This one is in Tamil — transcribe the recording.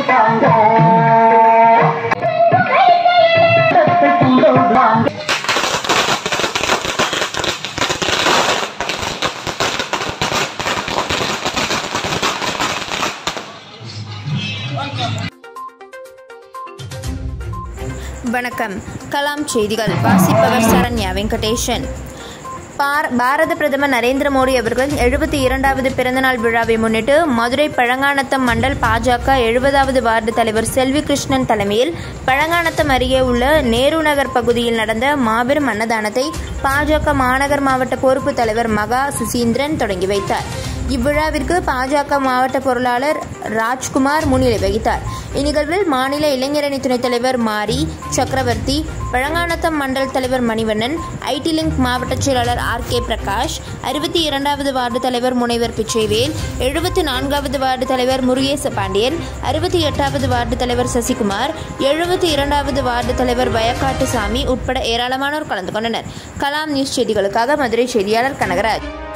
வணக்கம் கலாம் செய்திகள் வாசிப்பவர் சரண்யா வெங்கடேஷன் பார்- பாரத பிரதமர் நரேந்திர மோடி அவர்கள் எழுபத்தி இரண்டாவது பிறந்தநாள் விழாவை முன்னிட்டு மதுரை பழங்கானத்தம் மண்டல் பாஜக எழுபதாவது வார்டு தலைவர் செல்வி கிருஷ்ணன் தலைமையில் பழங்கானத்தம் அருகே உள்ள நேரு நகர் பகுதியில் நடந்த மாபெரும் அன்னதானத்தை பாஜக மாநகர் மாவட்ட பொறுப்பு தலைவர் மகா சுசீந்திரன் தொடங்கி வைத்தார் இவ்விழாவிற்கு பாஜக மாவட்ட பொருளாளர் ராஜ்குமார் முன்னிலை வகித்தார் இந்நிகழ்வில் மாநில இளைஞரணி துணைத் தலைவர் மாரி சக்கரவர்த்தி பழங்கானத்தம் மண்டல் தலைவர் மணிவண்ணன் ஐடி லிங்க் மாவட்ட செயலாளர் ஆர் கே பிரகாஷ் அறுபத்தி இரண்டாவது வார்டு தலைவர் முனைவர் பிச்சைவேல் எழுபத்தி நான்காவது வார்டு தலைவர் முருகேச பாண்டியன் அறுபத்தி எட்டாவது வார்டு தலைவர் சசிகுமார் எழுபத்தி இரண்டாவது வார்டு தலைவர் வயக்காட்டு சாமி உட்பட ஏராளமானோர் கலந்து கொண்டனர் கலாம் நியூஸ் செய்திகளுக்காக மதுரை செய்தியாளர் கனகராஜ்